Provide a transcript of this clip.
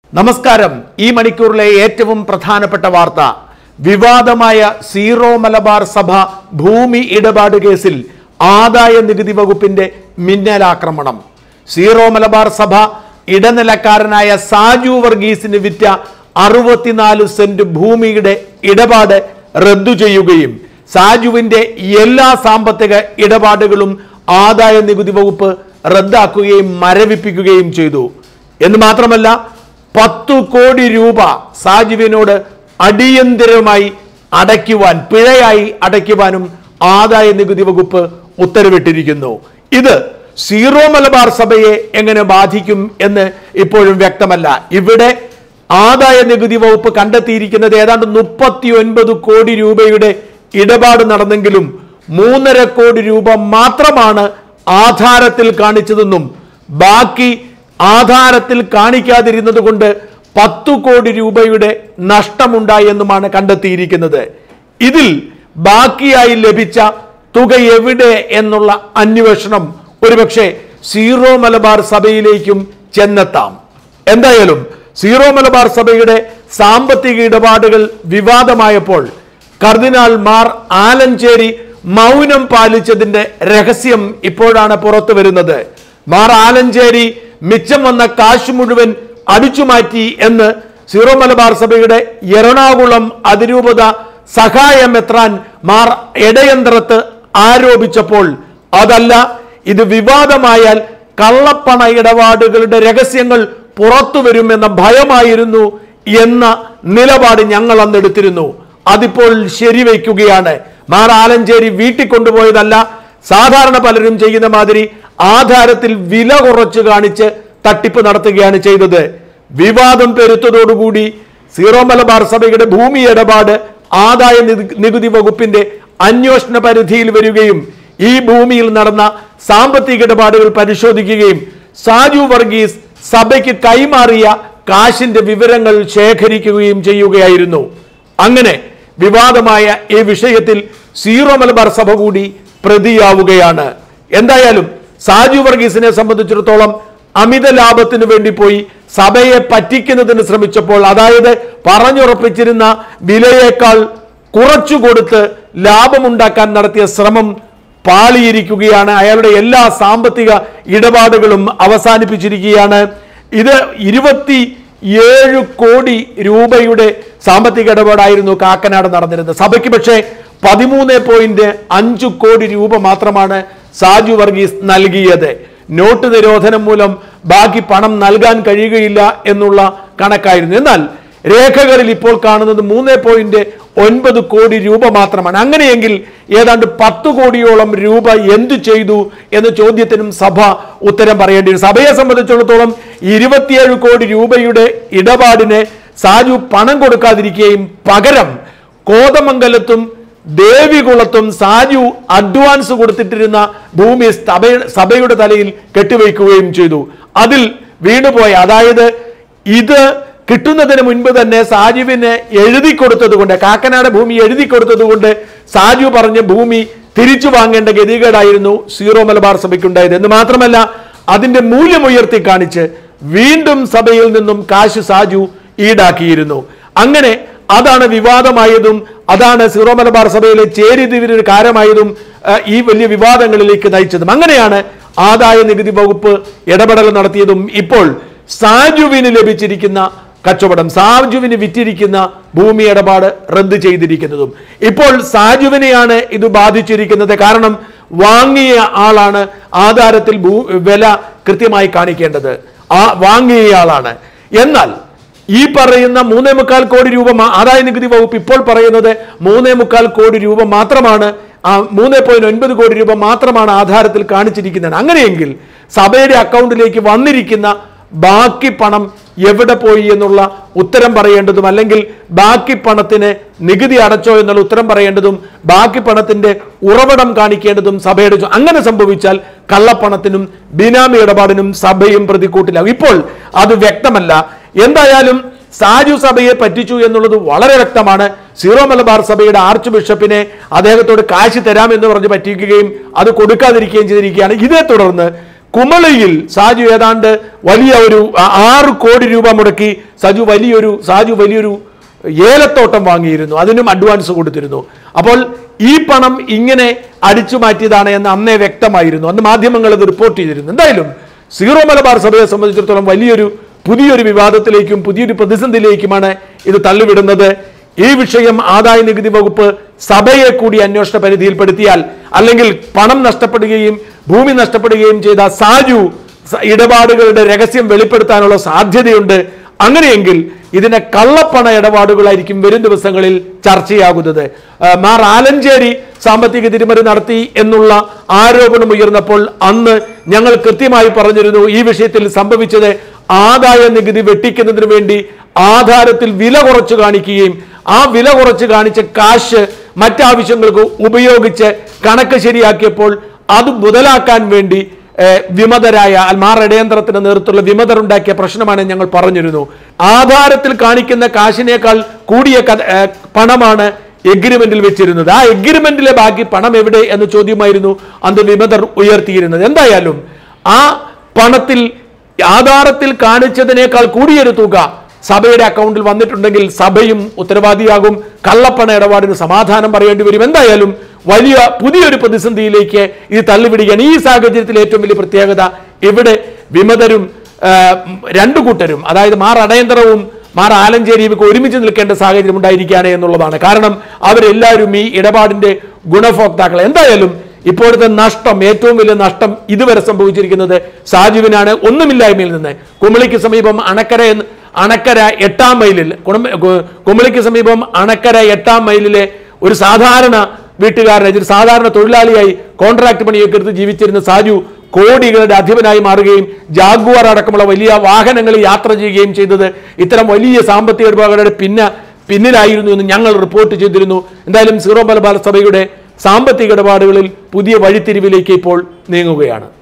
നമസ്കാരം ഈ മണിക്കൂറിലെ ഏറ്റവും പ്രധാനപ്പെട്ട വാർത്ത വിവാദമായ സീറോ മലബാർ സഭ ഭൂമി ഇടപാട് കേസിൽ ആദായ നികുതി വകുപ്പിന്റെ മിന്നലാക്രമണം സീറോ മലബാർ സഭ ഇടനിലക്കാരനായ സാജു വർഗീസിന് വിറ്റ അറുപത്തിനാല് സെന്റ് ഭൂമിയുടെ ഇടപാട് റദ്ദു ചെയ്യുകയും സാജുവിന്റെ എല്ലാ സാമ്പത്തിക ഇടപാടുകളും ആദായ നികുതി വകുപ്പ് റദ്ദാക്കുകയും മരവിപ്പിക്കുകയും ചെയ്തു എന്ന് മാത്രമല്ല പത്തു കോടി രൂപ സാജുവിനോട് അടിയന്തിരമായി അടയ്ക്കുവാൻ പിഴയായി അടയ്ക്കുവാനും ആദായ നികുതി വകുപ്പ് ഉത്തരവിട്ടിരിക്കുന്നു ഇത് സീറോ മലബാർ സഭയെ എങ്ങനെ ബാധിക്കും എന്ന് ഇപ്പോഴും വ്യക്തമല്ല ഇവിടെ ആദായ നികുതി വകുപ്പ് കണ്ടെത്തിയിരിക്കുന്നത് ഏതാണ്ട് മുപ്പത്തി ഒൻപത് കോടി രൂപയുടെ ഇടപാട് നടന്നെങ്കിലും മൂന്നര കോടി രൂപ മാത്രമാണ് ആധാരത്തിൽ കാണിച്ചതെന്നും ബാക്കി ആധാരത്തിൽ കാണിക്കാതിരുന്നത് കൊണ്ട് പത്തു കോടി രൂപയുടെ നഷ്ടമുണ്ടായി എന്നുമാണ് കണ്ടെത്തിയിരിക്കുന്നത് ഇതിൽ ബാക്കിയായി ലഭിച്ച തുക എവിടെ എന്നുള്ള അന്വേഷണം ഒരുപക്ഷെ സീറോ മലബാർ സഭയിലേക്കും ചെന്നെത്താം എന്തായാലും സീറോ മലബാർ സഭയുടെ സാമ്പത്തിക ഇടപാടുകൾ വിവാദമായപ്പോൾ കർദിനാൾ മാർ ആലഞ്ചേരി മൗനം പാലിച്ചതിന്റെ രഹസ്യം ഇപ്പോഴാണ് പുറത്തു വരുന്നത് മാർ ആലഞ്ചേരി മിച്ചം വന്ന കാശ് മുഴുവൻ അടിച്ചുമാറ്റി എന്ന് സീറോ മലബാർ സഭയുടെ എറണാകുളം അതിരൂപത സഹായമെത്രാൻ മാർ എടയന്ത്രത്ത് ആരോപിച്ചപ്പോൾ അതല്ല ഇത് വിവാദമായാൽ കള്ളപ്പണ ഇടപാടുകളുടെ രഹസ്യങ്ങൾ പുറത്തു വരുമെന്ന ഭയമായിരുന്നു എന്ന നിലപാട് ഞങ്ങൾ അന്ന് എടുത്തിരുന്നു അതിപ്പോൾ ശരിവയ്ക്കുകയാണ് മാർ ആലഞ്ചേരി വീട്ടിൽ കൊണ്ടുപോയതല്ല സാധാരണ പലരും ചെയ്യുന്ന മാതിരി ആധാരത്തിൽ വില കുറച്ച് കാണിച്ച് തട്ടിപ്പ് നടത്തുകയാണ് ചെയ്തത് വിവാദം പെരുത്തതോടുകൂടി സീറോ മലബാർ സഭയുടെ ഭൂമി ഇടപാട് ആദായ നികുതി- നികുതി വകുപ്പിന്റെ അന്വേഷണ പരിധിയിൽ വരികയും ഈ ഭൂമിയിൽ നടന്ന സാമ്പത്തിക ഇടപാടുകൾ പരിശോധിക്കുകയും സാജു വർഗീസ് സഭയ്ക്ക് കൈമാറിയ കാശിന്റെ വിവരങ്ങൾ ശേഖരിക്കുകയും ചെയ്യുകയായിരുന്നു അങ്ങനെ വിവാദമായ ഈ വിഷയത്തിൽ സീറോ മലബാർ സഭ കൂടി പ്രതിയാവുകയാണ് എന്തായാലും സാജു വർഗീസിനെ സംബന്ധിച്ചിടത്തോളം അമിത ലാഭത്തിന് വേണ്ടി പോയി സഭയെ പറ്റിക്കുന്നതിന് ശ്രമിച്ചപ്പോൾ അതായത് പറഞ്ഞുറപ്പിച്ചിരുന്ന വിലയേക്കാൾ കുറച്ചു കൊടുത്ത് ലാഭമുണ്ടാക്കാൻ നടത്തിയ ശ്രമം പാളിയിരിക്കുകയാണ് അയാളുടെ എല്ലാ സാമ്പത്തിക ഇടപാടുകളും അവസാനിപ്പിച്ചിരിക്കുകയാണ് ഇത് ഇരുപത്തി ഏഴ് കോടി രൂപയുടെ സാമ്പത്തിക ഇടപാടായിരുന്നു കാക്കനാട് നടന്നിരുന്നത് സഭയ്ക്ക് പക്ഷേ പതിമൂന്ന് പോയിന്റ് അഞ്ച് കോടി രൂപ മാത്രമാണ് സാജു വർഗീസ് നൽകിയത് നോട്ട് നിരോധനം മൂലം ബാക്കി പണം നൽകാൻ കഴിയുകയില്ല എന്നുള്ള കണക്കായിരുന്നു എന്നാൽ രേഖകളിൽ ഇപ്പോൾ കാണുന്നത് മൂന്ന് പോയിന്റ് ഒൻപത് കോടി രൂപ മാത്രമാണ് അങ്ങനെയെങ്കിൽ ഏതാണ്ട് പത്ത് കോടിയോളം രൂപ എന്തു ചെയ്തു എന്ന ചോദ്യത്തിനും സഭ ഉത്തരം പറയേണ്ടി വരും സഭയെ സംബന്ധിച്ചിടത്തോളം ഇരുപത്തിയേഴ് കോടി രൂപയുടെ ഇടപാടിന് സാജു പണം കൊടുക്കാതിരിക്കുകയും പകരം കോതമംഗലത്തും ദേവികുളത്തും സാജു അഡ്വാൻസ് കൊടുത്തിട്ടിരുന്ന ഭൂമി സഭ- സഭയുടെ തലയിൽ കെട്ടിവയ്ക്കുകയും ചെയ്തു അതിൽ വീണുപോയ അതായത് ഇത് കിട്ടുന്നതിന് മുൻപ് തന്നെ സാജുവിന് എഴുതി കൊടുത്തത് കൊണ്ട് കാക്കനാട് ഭൂമി എഴുതി കൊടുത്തത് കൊണ്ട് സാജു പറഞ്ഞ ഭൂമി തിരിച്ചു വാങ്ങേണ്ട ഗതികേടായിരുന്നു സീറോ മലബാർ സഭയ്ക്കുണ്ടായത് എന്ന് മാത്രമല്ല അതിന്റെ മൂല്യം ഉയർത്തി കാണിച്ച് വീണ്ടും സഭയിൽ നിന്നും കാശ് സാജു ഈടാക്കിയിരുന്നു അങ്ങനെ അതാണ് വിവാദമായതും അതാണ് സീറോ മലബാർ സഭയിലെ ചേരിതിരിവിന് കാരമായതും ആ, ഈ വലിയ വിവാദങ്ങളിലേക്ക് നയിച്ചതും അങ്ങനെയാണ് ആദായ നികുതി വകുപ്പ് ഇടപെടൽ നടത്തിയതും ഇപ്പോൾ സാജുവിന് ലഭിച്ചിരിക്കുന്ന കച്ചവടം സാജുവിന് വിറ്റിരിക്കുന്ന ഭൂമി ഇടപാട് റദ്ദ് ചെയ്തിരിക്കുന്നതും ഇപ്പോൾ സാജുവിനെയാണ് ഇത് ബാധിച്ചിരിക്കുന്നത് കാരണം വാങ്ങിയ ആളാണ് ആധാരത്തിൽ ഭൂ വില കൃത്യമായി കാണിക്കേണ്ടത് ആ വാങ്ങിയ ആളാണ് എന്നാൽ ഈ പറയുന്ന മൂന്നേ മുക്കാൽ കോടി രൂപ മാ- ആദായ നികുതി വകുപ്പ് ഇപ്പോൾ പറയുന്നത് മൂന്നേ മുക്കാൽ കോടി രൂപ മാത്രമാണ് ആ മൂന്ന് പോയിന്റ് ഒൻപത് കോടി രൂപ മാത്രമാണ് ആധാരത്തിൽ കാണിച്ചിരിക്കുന്നത് അങ്ങനെയെങ്കിൽ സഭയുടെ അക്കൗണ്ടിലേക്ക് വന്നിരിക്കുന്ന ബാക്കി പണം എവിടെ പോയി എന്നുള്ള ഉത്തരം പറയേണ്ടതും അല്ലെങ്കിൽ ബാക്കി പണത്തിന് നികുതി അടച്ചോ എന്നുള്ള ഉത്തരം പറയേണ്ടതും ബാക്കി പണത്തിന്റെ ഉറവിടം കാണിക്കേണ്ടതും സഭയുടെ ചു- അങ്ങനെ സംഭവിച്ചാൽ കള്ളപ്പണത്തിനും ബിനാമി ഇടപാടിനും സഭയും പ്രതിക്കൂട്ടിലാകും ഇപ്പോൾ അത് വ്യക്തമല്ല എന്തായാലും സാജു സഭയെ പറ്റിച്ചു എന്നുള്ളത് വളരെ വ്യക്തമാണ് സീറോ മലബാർ സഭയുടെ ആർച്ച് ബിഷപ്പിനെ അദ്ദേഹത്തോട് കാശ് തരാമെന്ന് പറഞ്ഞ് പറ്റിക്കുകയും അത് കൊടുക്കാതിരിക്കുകയും ചെയ്തിരിക്കുകയാണ് ഇതേ തുടർന്ന് കുമളിയിൽ സാജു ഏതാണ്ട് വലിയ ഒരു ആ- ആറ് കോടി രൂപ മുടക്കി സജു വലിയൊരു സാജു വലിയൊരു ഏലത്തോട്ടം വാങ്ങിയിരുന്നു അതിനും അഡ്വാൻസ് കൊടുത്തിരുന്നു അപ്പോൾ ഈ പണം ഇങ്ങനെ അടിച്ചു മാറ്റിയതാണ് എന്ന് അന്നേ വ്യക്തമായിരുന്നു അന്ന് മാധ്യമങ്ങൾ അത് റിപ്പോർട്ട് ചെയ്തിരുന്നു എന്തായാലും സീറോ മലബാർ സഭയെ സംബന്ധിച്ചിടത്തോളം വലിയൊരു പുതിയൊരു വിവാദത്തിലേക്കും പുതിയൊരു പ്രതിസന്ധിയിലേക്കുമാണ് ഇത് തള്ളിവിടുന്നത് ഈ വിഷയം ആദായ നികുതി വകുപ്പ് സഭയെ കൂടി അന്വേഷണ പരിധിയിൽപ്പെടുത്തിയാൽ അല്ലെങ്കിൽ പണം നഷ്ടപ്പെടുകയും ഭൂമി നഷ്ടപ്പെടുകയും ചെയ്ത സാജു സ- ഇടപാടുകളുടെ രഹസ്യം വെളിപ്പെടുത്താനുള്ള സാധ്യതയുണ്ട് അങ്ങനെയെങ്കിൽ ഇതിനെ കള്ളപ്പണ ഇടപാടുകളായിരിക്കും വരും ദിവസങ്ങളിൽ ചർച്ചയാകുന്നത് ആ, മാർ ആലഞ്ചേരി സാമ്പത്തിക തിരിമറി നടത്തി എന്നുള്ള ആരോപണം ഉയർന്നപ്പോൾ അന്ന് ഞങ്ങൾ കൃത്യമായി പറഞ്ഞിരുന്നു ഈ വിഷയത്തിൽ സംഭവിച്ചത് ആദായ നികുതി വെട്ടിക്കുന്നതിന് വേണ്ടി ആധാരത്തിൽ വില കുറച്ച് കാണിക്കുകയും ആ വില കുറച്ച് കാണിച്ച കാശ് മറ്റാവശ്യങ്ങൾക്ക് ഉപയോഗിച്ച് കണക്ക് ശരിയാക്കിയപ്പോൾ അത് മുതലാക്കാൻ വേണ്ടി ഏഹ്, വിമതരായ മാർ ഇടയന്ത്രത്തിന്റെ നേതൃത്വത്തിലുള്ള വിമതരുണ്ടാക്കിയ പ്രശ്നമാണ് ഞങ്ങൾ പറഞ്ഞിരുന്നു ആധാരത്തിൽ കാണിക്കുന്ന കാശിനേക്കാൾ കൂടിയ ക- ഏഹ്, പണമാണ് എഗ്രിമെന്റിൽ വെച്ചിരുന്നത് ആ എഗ്രിമെന്റിലെ ബാക്കി പണം എവിടെ എന്ന ചോദ്യമായിരുന്നു അന്ന് വിമതർ ഉയർത്തിയിരുന്നത് എന്തായാലും ആ പണത്തിൽ ആധാരത്തിൽ കാണിച്ചതിനേക്കാൾ കൂടിയൊരു തുക സഭയുടെ അക്കൗണ്ടിൽ വന്നിട്ടുണ്ടെങ്കിൽ സഭയും ഉത്തരവാദിയാകും കള്ളപ്പണ ഇടപാടിന് സമാധാനം പറയേണ്ടി വരും എന്തായാലും വലിയ പുതിയൊരു പ്രതിസന്ധിയിലേക്ക് ഇത് തള്ളിവിടുകയാണ് ഈ സാഹചര്യത്തിൽ ഏറ്റവും വലിയ പ്രത്യേകത ഇവിടെ വിമതരും ആ, രണ്ടു കൂട്ടരും അതായത് മാർ അടയന്തരവും മാർ ആലഞ്ചേരിയും ഒക്കെ ഒരുമിച്ച് നിൽക്കേണ്ട സാഹചര്യം ഉണ്ടായിരിക്കുകയാണ് എന്നുള്ളതാണ് കാരണം അവരെല്ലാവരും ഈ ഇടപാടിന്റെ ഗുണഭോക്താക്കൾ എന്തായാലും ഇപ്പോഴത്തെ നഷ്ടം ഏറ്റവും വലിയ നഷ്ടം ഇതുവരെ സംഭവിച്ചിരിക്കുന്നത് സാജുവിനാണ് ഒന്നുമില്ലായ്മയിൽ നിന്ന് കുമളിക്ക് സമീപം അണക്കര എന്ന് അണക്കര എട്ടാം മൈലിൽ കുണമ്പ- കു- കുമളിക്ക് സമീപം അണക്കര എട്ടാം മൈലിലെ ഒരു സാധാരണ വീട്ടുകാരനെ ഒരു സാധാരണ തൊഴിലാളിയായി കോൺട്രാക്ട് പണിയൊക്കെ എടുത്ത് ജീവിച്ചിരുന്ന സാജു കോടികളുടെ അധിപനായി മാറുകയും ജാഗ്വാർ അടക്കമുള്ള വലിയ വാഹനങ്ങളിൽ യാത്ര ചെയ്യുകയും ചെയ്തത് ഇത്തരം വലിയ സാമ്പത്തിക ഇടപാടുകളുടെ പിന്ന പിന്നിലായിരുന്നു എന്ന് ഞങ്ങൾ റിപ്പോർട്ട് ചെയ്തിരുന്നു എന്തായാലും സീറോ മലബാർ സഭയുടെ സാമ്പത്തിക ഇടപാടുകളിൽ പുതിയ വഴിത്തിരിവിലേക്ക് ഇപ്പോൾ നീങ്ങുകയാണ്